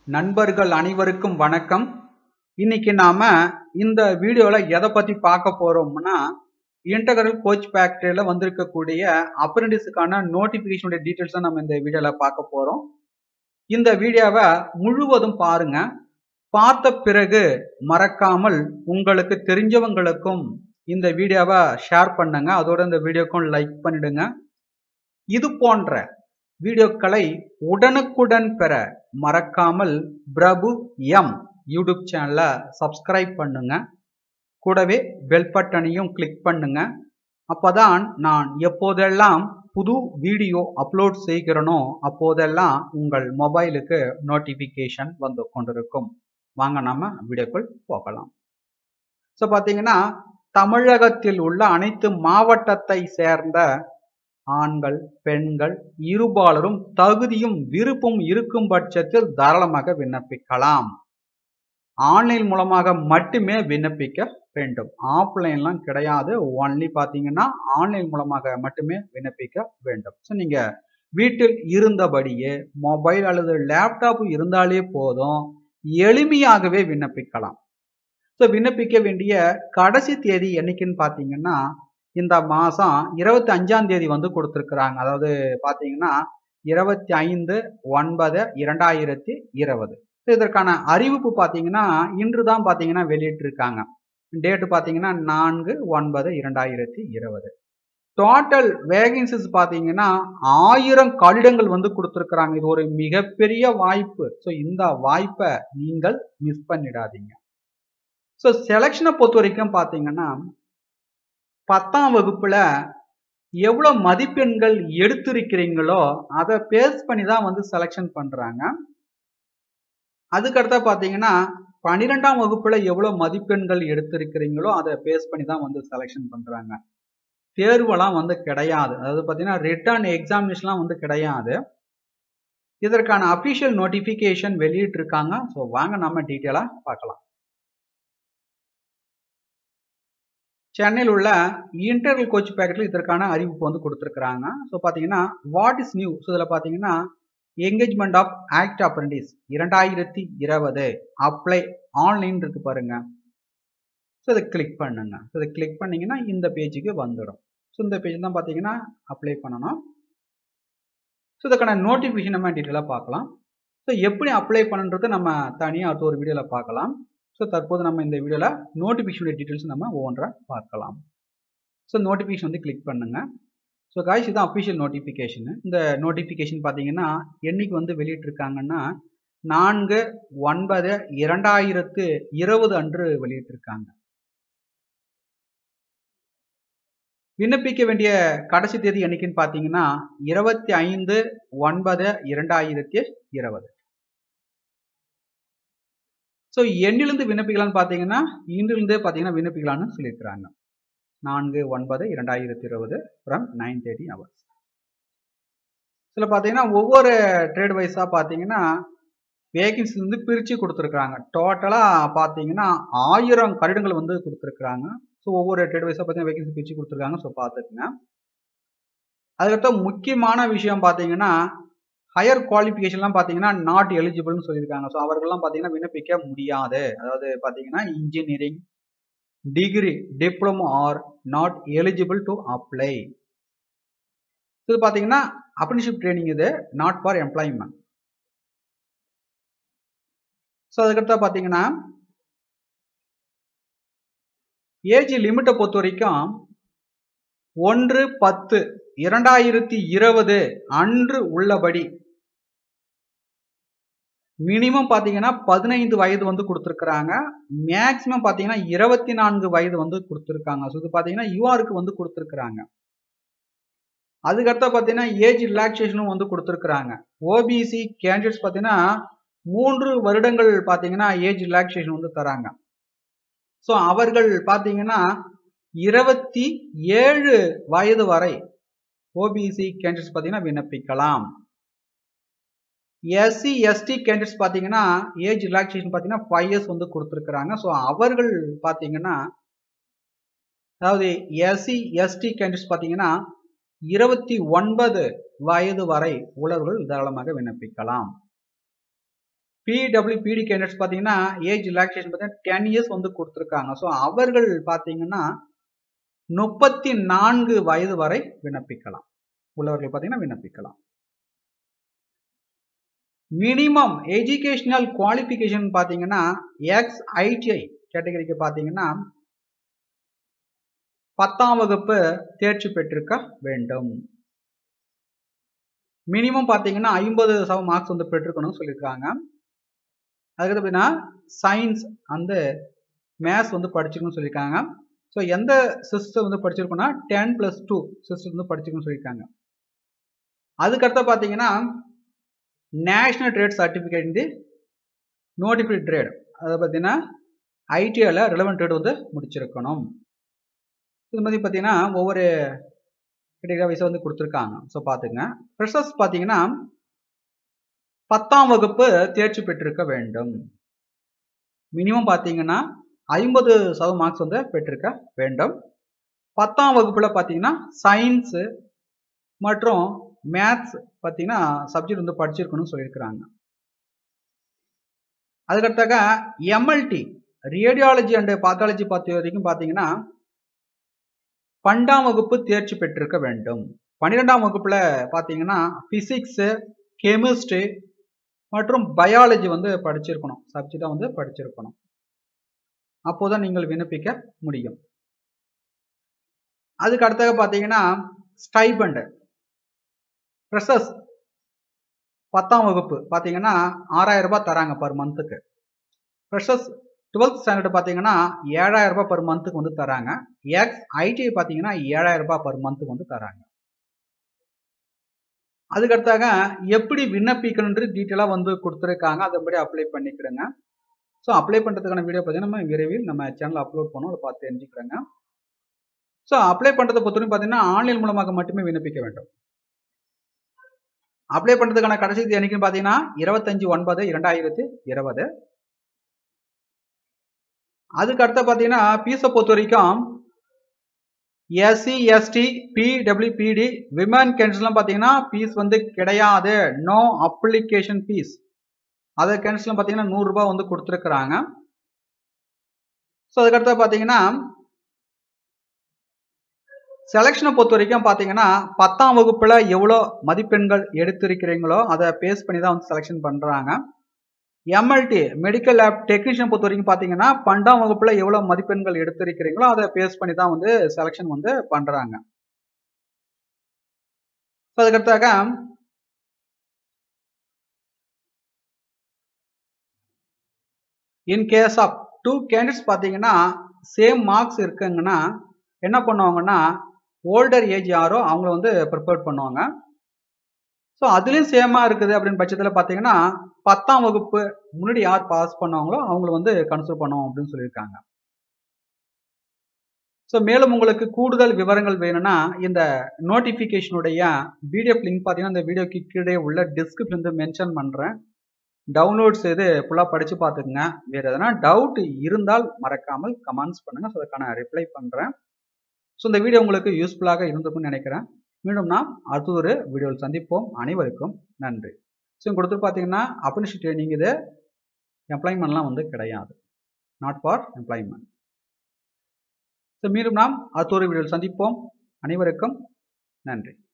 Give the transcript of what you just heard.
நண்பர்கள் அனைவருக்கும் வணக்கம் இன்னைக்கு நாம இந்த வீடியோல எதை பத்தி பார்க்க போறோம்னா இன்டகரல் கோச் ஃபேக்டரியில வந்திருக்கக்கூடிய அப்ரெண்டிஸுக்கான நோட்டிபிகேஷனுடைய டீட்டெயில்ஸ் தான் நம்ம இந்த வீடியோல பார்க்க போறோம் இந்த வீடியோவை முழுவதும் பாருங்க பார்த்த பிறகு மறக்காமல் உங்களுக்கு தெரிஞ்சவங்களுக்கும் இந்த வீடியோவை ஷேர் பண்ணுங்க அதோட இந்த வீடியோக்கும் லைக் பண்ணிடுங்க இது போன்ற வீடியோக்களை உடனுக்குடன் பெற மறக்காமல் பிரபு எம் யூடியூப் சேனலை சப்ஸ்கிரைப் பண்ணுங்க கூடவே பெல் பட்டனையும் கிளிக் பண்ணுங்க அப்பதான் நான் எப்போதெல்லாம் புது வீடியோ அப்லோட் செய்கிறனோ அப்போதெல்லாம் உங்கள் மொபைலுக்கு நோட்டிஃபிகேஷன் வந்து கொண்டிருக்கும் வாங்க நாம வீடியோக்குள் போகலாம் ஸோ பார்த்தீங்கன்னா தமிழகத்தில் உள்ள அனைத்து மாவட்டத்தை சேர்ந்த ஆண்கள் பெண்கள் இருபாலரும் தகுதியும் விருப்பம் இருக்கும் பட்சத்தில் தாராளமாக விண்ணப்பிக்கலாம் ஆன்லைன் மூலமாக மட்டுமே விண்ணப்பிக்க வேண்டும் ஆஃப்லைன்லாம் கிடையாது ஒன்லி பார்த்தீங்கன்னா ஆன்லைன் மூலமாக மட்டுமே விண்ணப்பிக்க வேண்டும் ஸோ நீங்கள் வீட்டில் இருந்தபடியே மொபைல் அல்லது லேப்டாப் இருந்தாலே போதும் எளிமையாகவே விண்ணப்பிக்கலாம் ஸோ விண்ணப்பிக்க வேண்டிய கடைசி தேதி என்னைக்குன்னு பார்த்தீங்கன்னா இந்த மாதம் இருபத்தி அஞ்சாம் தேதி வந்து கொடுத்துருக்குறாங்க அதாவது பார்த்தீங்கன்னா இருபத்தி ஐந்து ஒன்பது இரண்டாயிரத்தி இருபது ஸோ இதற்கான அறிவிப்பு பார்த்தீங்கன்னா இன்று தான் பார்த்தீங்கன்னா வெளியிட்டிருக்காங்க டேட்டு பார்த்தீங்கன்னா நான்கு ஒன்பது இரண்டாயிரத்தி இருபது டோட்டல் வேகன்சிஸ் பார்த்தீங்கன்னா ஆயிரம் கடிதங்கள் வந்து கொடுத்துருக்குறாங்க இது ஒரு மிகப்பெரிய வாய்ப்பு ஸோ இந்த வாய்ப்பை நீங்கள் மிஸ் பண்ணிடாதீங்க ஸோ செலெக்ஷனை பொறுத்த வரைக்கும் பார்த்தீங்கன்னா பத்தாம் வகுப்புல எவ்வளோ மதிப்பெண்கள் எடுத்திருக்கிறீங்களோ அதை பேஸ் பண்ணி தான் வந்து செலெக்ஷன் பண்றாங்க அதுக்கடுத்த பார்த்தீங்கன்னா பன்னிரெண்டாம் வகுப்புல எவ்வளோ மதிப்பெண்கள் எடுத்திருக்கிறீங்களோ அதை பேஸ் பண்ணி தான் வந்து செலெக்ஷன் பண்றாங்க தேர்வெல்லாம் வந்து கிடையாது அதாவது பார்த்தீங்கன்னா ரிட்டர்ன் எக்ஸாமினேஷன்லாம் வந்து கிடையாது இதற்கான அஃபிஷியல் நோட்டிஃபிகேஷன் வெளியிட்டிருக்காங்க ஸோ வாங்க நம்ம டீட்டெயிலாக பார்க்கலாம் சென்னையில் உள்ள இன்டர்வல் கோச் பேக்கெட்டில் இதற்கான அறிவிப்பு வந்து கொடுத்துருக்குறாங்க ஸோ பார்த்தீங்கன்னா வாட் இஸ் நியூ ஸோ இதில் பார்த்தீங்கன்னா என்கேஜ்மெண்ட் ஆஃப் ஆக்ட் அப்ரண்டிஸ் இரண்டாயிரத்தி இருபது அப்ளை ஆன்லைன் இருக்கு பாருங்க ஸோ இதை கிளிக் பண்ணுங்க ஸோ இதை கிளிக் பண்ணீங்கன்னா இந்த பேஜுக்கு வந்துடும் ஸோ இந்த பேஜ் தான் பார்த்தீங்கன்னா அப்ளை பண்ணணும் ஸோ இதுக்கான நோட்டிஃபிகேஷன் நம்ம டீட்டெயிலாக பார்க்கலாம் ஸோ எப்படி அப்ளை பண்ணுறது நம்ம தனியாக அடுத்த ஒரு வீடியோவில் பார்க்கலாம் ஸோ தற்போது நம்ம இந்த வீடியோவில் நோட்டிஃபிகேஷனுடைய டீட்டெயில்ஸ் நம்ம ஒவ்வொன்றாக பார்க்கலாம் ஸோ நோட்டிஃபிகேஷன் வந்து கிளிக் பண்ணுங்க ஸோ காய்ஸ் இதுதான் அஃபிஷியல் நோட்டிஃபிகேஷன் இந்த நோட்டிஃபிகேஷன் பார்த்தீங்கன்னா என்னைக்கு வந்து வெளியிட்டிருக்காங்கன்னா நான்கு ஒன்பது இரண்டாயிரத்து இருபது அன்று வெளியிட்டிருக்காங்க விண்ணப்பிக்க வேண்டிய கடைசி தேதி என்னைக்குன்னு பார்த்தீங்கன்னா இருபத்தி ஐந்து ஒன்பது இரண்டாயிரத்தி இருபது ஸோ எண்ணிலிருந்து விண்ணப்பிக்கலாம்னு பார்த்தீங்கன்னா இன்றிலிருந்தே பார்த்தீங்கன்னா விண்ணப்பிக்கலாம்னு சொல்லியிருக்கிறாங்க நான்கு ஒன்பது இரண்டாயிரத்தி இருபது ஃப்ரம் நைன் தேர்ட்டி ஹவர்ஸ் இதில் பார்த்தீங்கன்னா ஒவ்வொரு ட்ரேட் வைஸாக பார்த்தீங்கன்னா வேகன்சி வந்து பிரித்து கொடுத்துருக்குறாங்க டோட்டலாக பார்த்தீங்கன்னா ஆயிரம் கடிதங்கள் வந்து கொடுத்துருக்குறாங்க ஸோ ஒவ்வொரு ட்ரேட் வைஸாக பார்த்தீங்கன்னா வேகன்சி பிரித்து கொடுத்துருக்காங்க ஸோ பார்த்துக்குங்க அதுக்கடுத்த முக்கியமான விஷயம் பார்த்தீங்கன்னா ஹையர் குவாலிஃபிகேஷன்லாம் பார்த்தீங்கன்னா நாட் எலிஜிபிள்னு சொல்லியிருக்காங்க ஸோ அவர்கள்லாம் பார்த்தீங்கன்னா விண்ணப்பிக்க முடியாது அதாவது பார்த்தீங்கன்னா engineering degree diploma are not eligible to apply இது பார்த்தீங்கன்னா அப்ரண்டிஷிப் ட்ரைனிங் இது நாட் ஃபார் எம்ப்ளாய்மெண்ட் ஸோ அதுக்கடுத்த பார்த்தீங்கன்னா ஏஜ் லிமிட்டை பொறுத்த வரைக்கும் ஒன்று பத்து இரண்டாயிரத்தி இருபது அன்று உள்ளபடி மினிமம் பார்த்தீங்கன்னா பதினைந்து வயது வந்து கொடுத்துருக்குறாங்க மேக்சிமம் பார்த்தீங்கன்னா இருபத்தி நான்கு வயது வந்து கொடுத்துருக்காங்க ஸோ இது பார்த்தீங்கன்னா யூஆருக்கு வந்து கொடுத்துருக்குறாங்க அதுக்கடுத்த பார்த்தீங்கன்னா ஏஜ் ரிலாக்ஸேஷனும் வந்து கொடுத்துருக்குறாங்க ஓபிசி கேண்டிடேட்ஸ் பார்த்தீங்கன்னா மூன்று வருடங்கள் பார்த்தீங்கன்னா ஏஜ் ரிலாக்ஸேஷன் வந்து தராங்க ஸோ அவர்கள் பார்த்தீங்கன்னா இருபத்தி ஏழு வயது வரை ஓபிசி கேண்டிடேட்ஸ் பார்த்தீங்கன்னா விண்ணப்பிக்கலாம் எஸ்சி எஸ்டி கேண்டிடேட்ஸ் பார்த்தீங்கன்னா ஏஜ் ரிலாக்ஸேஷன் பார்த்தீங்கன்னா ஃபைவ் இயர்ஸ் வந்து கொடுத்துருக்குறாங்க ஸோ அவர்கள் பார்த்தீங்கன்னா அதாவது எஸ்சி எஸ்டி கேண்டிடேட்ஸ் பார்த்தீங்கன்னா இருபத்தி ஒன்பது வயது வரை உழவர்கள் தாராளமாக விண்ணப்பிக்கலாம் பிடபிள்யூ பிடி கேண்டிடேட்ஸ் பார்த்தீங்கன்னா ஏஜ் ரிலாக்ஸேஷன் பார்த்தீங்கன்னா டென் இயர்ஸ் வந்து கொடுத்துருக்காங்க ஸோ அவர்கள் பார்த்தீங்கன்னா முப்பத்தி நான்கு வயது வரை விண்ணப்பிக்கலாம் உள்ளவர்கள் பார்த்தீங்கன்னா விண்ணப்பிக்கலாம் மினிமம் எஜுகேஷனல் குவாலிஃபிகேஷன் பார்த்தீங்கன்னா எக்ஸ் ஐடிஐ கேட்டகரிக்கு பார்த்தீங்கன்னா பத்தாம் வகுப்பு தேர்ச்சி பெற்றிருக்க வேண்டும் மினிமம் பார்த்தீங்கன்னா ஐம்பது சவ மார்க்ஸ் வந்து பெற்றிருக்கணும்னு சொல்லியிருக்காங்க அதுக்கடுத்து பார்த்தீங்கன்னா சயின்ஸ் அந்த மேத்ஸ் வந்து படிச்சிருக்கணும்னு சொல்லியிருக்காங்க ஸோ எந்த சிஸ்டம் வந்து படிச்சிருக்கோம்னா டென் ப்ளஸ் டூ சிஸ்டம் வந்து படிச்சிருக்கணும்னு சொல்லியிருக்காங்க அதுக்கடுத்து பார்த்தீங்கன்னா நேஷ்னல் ட்ரேட் சர்டிஃபிகேட் இந்த நோட்டிஃபைட் ட்ரேட் அதை பார்த்தீங்கன்னா ஐடிஐல ரிலவெண்ட் ட்ரேட் வந்து முடிச்சிருக்கணும் இது மாதிரி பார்த்தீங்கன்னா ஒவ்வொரு கேட்டகரி வைஸாக வந்து கொடுத்துருக்காங்க ஸோ பார்த்துங்க ஃப்ரெஷர்ஸ் பார்த்தீங்கன்னா பத்தாம் வகுப்பு தேர்ச்சி பெற்றிருக்க வேண்டும் மினிமம் பார்த்தீங்கன்னா ஐம்பது சதவீத மார்க்ஸ் வந்து பெற்றிருக்க வேண்டும் பத்தாம் வகுப்பில் பார்த்தீங்கன்னா சயின்ஸு மற்றும் மேத்ஸ் பார்த்தீங்கன்னா சப்ஜெக்ட் வந்து படிச்சிருக்கணும்னு சொல்லியிருக்கிறாங்க அதுக்கடுத்தாக எம்எல்டி ரேடியாலஜி அண்ட் பாத்தாலஜி பார்த்த வரைக்கும் பார்த்தீங்கன்னா பன்னெண்டாம் வகுப்பு தேர்ச்சி பெற்றிருக்க வேண்டும் பன்னிரெண்டாம் வகுப்புல பார்த்தீங்கன்னா பிசிக்ஸு கெமிஸ்ட்ரி மற்றும் பயாலஜி வந்து படிச்சிருக்கணும் சப்ஜெக்டாக வந்து படிச்சிருக்கணும் அப்போதான் நீங்கள் விண்ணப்பிக்க முடியும் அதுக்கு அடுத்தது பார்த்தீங்கன்னா ஸ்டைபண்ட் ஃப்ரெஷர்ஸ் பத்தாம் வகுப்பு பார்த்தீங்கன்னா ஆறாயிரம் ரூபாய் தராங்க பர் மந்த்துக்கு ஃப்ரெஷர்ஸ் டுவெல்த் ஸ்டாண்டர்ட் பார்த்தீங்கன்னா ஏழாயிரம் ரூபாய் பர் மந்த்துக்கு வந்து தராங்க எக்ஸ் ஐடிஐ பார்த்தீங்கன்னா ஏழாயிரம் ரூபாய் பர் மந்த்துக்கு வந்து தராங்க அதுக்கடுத்தாக எப்படி விண்ணப்பிக்கணுன்றது டீட்டெயிலாக வந்து கொடுத்துருக்காங்க அதன்படி அப்ளை பண்ணிக்கிடுங்க ஸோ அப்ளை பண்ணுறதுக்கான வீடியோ பார்த்தீங்கன்னா நம்ம விரைவில் நம்ம சேனல் அப்லோட் பண்ணோம் அதை பார்த்து தெரிஞ்சுக்கிறேங்க ஸோ அப்ளை பண்ணுறதை பொறுத்தவரைக்கும் பார்த்தீங்கன்னா ஆன்லைன் மூலமாக மட்டுமே விண்ணப்பிக்க வேண்டும் அப்ளை பண்ணுறதுக்கான கடைசி தேதி என்னைக்குன்னு பார்த்தீங்கன்னா இருபத்தஞ்சு ஒன்பது இரண்டாயிரத்தி இருபது அதுக்கு அடுத்த பார்த்தீங்கன்னா ஃபீஸை பொறுத்த வரைக்கும் எஸ்சி எஸ்டி பிடபிள்யூபிடி விமன் கேன்சல்லாம் பார்த்தீங்கன்னா ஃபீஸ் வந்து கிடையாது நோ அப்ளிகேஷன் ஃபீஸ் அதர் கேன்சல்லாம் பார்த்தீங்கன்னா நூறுரூபா வந்து கொடுத்துருக்குறாங்க ஸோ அதுக்கடுத்த பார்த்தீங்கன்னா செலெக்ஷனை பொறுத்த வரைக்கும் பார்த்தீங்கன்னா பத்தாம் வகுப்பில் எவ்வளோ மதிப்பெண்கள் எடுத்திருக்கிறீங்களோ அதை பேஸ் பண்ணி தான் வந்து செலெக்ஷன் பண்ணுறாங்க எம்எல்டி மெடிக்கல் லேப் டெக்னீஷியன் பொறுத்த வரைக்கும் பார்த்தீங்கன்னா பன்னெண்டாம் வகுப்புல எவ்வளோ மதிப்பெண்கள் எடுத்திருக்கிறீங்களோ அதை பேஸ் பண்ணி தான் வந்து செலெக்ஷன் வந்து பண்றாங்க அதுக்கடுத்தாக in case of two candidates பார்த்தீங்கன்னா சேம் மார்க்ஸ் இருக்குங்கன்னா என்ன பண்ணுவாங்கன்னா ஓல்டர் ஏஜ் யாரோ அவங்கள வந்து ப்ரிப்பேர் பண்ணுவாங்க ஸோ அதுலேயும் சேமாக இருக்குது அப்படின்னு பட்சத்தில் பார்த்தீங்கன்னா பத்தாம் வகுப்பு முன்னாடி யார் பாஸ் பண்ணாங்களோ அவங்கள வந்து கன்சிடர் பண்ணுவோம் அப்படின்னு சொல்லியிருக்காங்க ஸோ மேலும் உங்களுக்கு கூடுதல் விவரங்கள் வேணும்னா இந்த நோட்டிஃபிகேஷனுடைய பிடிஎஃப் லிங்க் பார்த்தீங்கன்னா இந்த வீடியோக்கு கீழே உள்ள டிஸ்கிரிப்ஷன் வந்து மென்ஷன் பண்ணுறேன் டவுன்லோட் செய்து ஃபுல்லாக படித்து பார்த்துக்குங்க வேறு எதனா டவுட் இருந்தால் மறக்காமல் கமெண்ட்ஸ் பண்ணுங்கள் ஸோ அதுக்கான ரிப்ளை பண்ணுறேன் ஸோ இந்த வீடியோ உங்களுக்கு யூஸ்ஃபுல்லாக இருந்திருக்கும்னு நினைக்கிறேன் மீண்டும் நாம் அடுத்த ஒரு வீடியோவில் சந்திப்போம் அனைவருக்கும் நன்றி ஸோ கொடுத்து பார்த்தீங்கன்னா அப்ரன்ஷிப் ட்ரைனிங் இது எம்ப்ளாய்மெண்ட்லாம் வந்து கிடையாது நாட் ஃபார் எம்ப்ளாய்மெண்ட் ஸோ மீண்டும் நாம் அடுத்த ஒரு வீடியோவில் சந்திப்போம் அனைவருக்கும் நன்றி